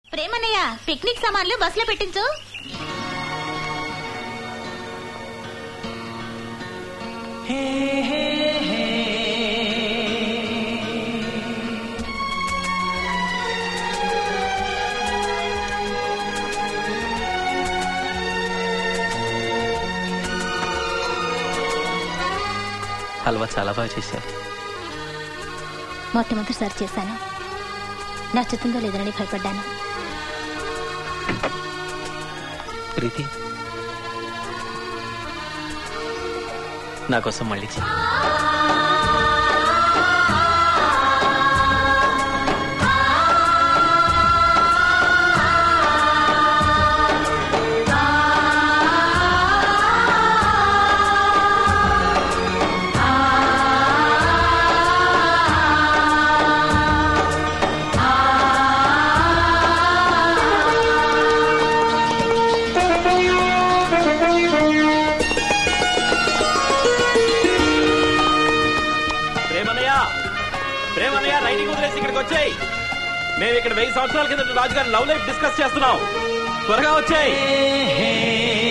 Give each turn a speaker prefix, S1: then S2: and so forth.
S1: ప్రేమన్నయ్య picnic సామాన్లు బస్సులో పెట్టించు
S2: హల్వా చాలా బాగా చేశావు
S1: మొట్టమొదటిసారి చేశాను నచ్చుతుందో లేదని భయపడ్డాను
S2: ప్రీతి నా కోసం మళ్ళీ చెయ్యి
S3: ప్రేమన్నయ్య ప్రేమన్నయ్య రైడింగ్ వదిలేసి ఇక్కడికి వచ్చాయి మేము ఇక్కడ వెయ్యి సంవత్సరాల కింద రాజుగారి లవ్ లైఫ్ డిస్కస్ చేస్తున్నాం త్వరగా వచ్చాయి